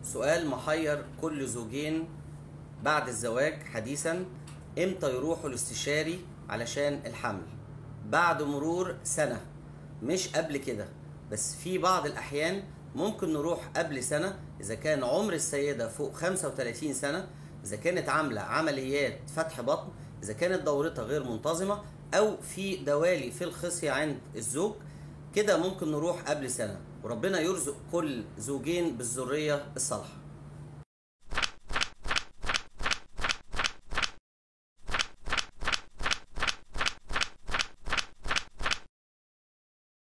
سؤال محير كل زوجين بعد الزواج حديثا امتى يروحوا الاستشاري علشان الحمل بعد مرور سنة مش قبل كده بس في بعض الأحيان ممكن نروح قبل سنة إذا كان عمر السيدة فوق 35 سنة إذا كانت عاملة عمليات فتح بطن إذا كانت دورتها غير منتظمة أو في دوالي في الخصية عند الزوج كده ممكن نروح قبل سنة وربنا يرزق كل زوجين بالذرية الصالحة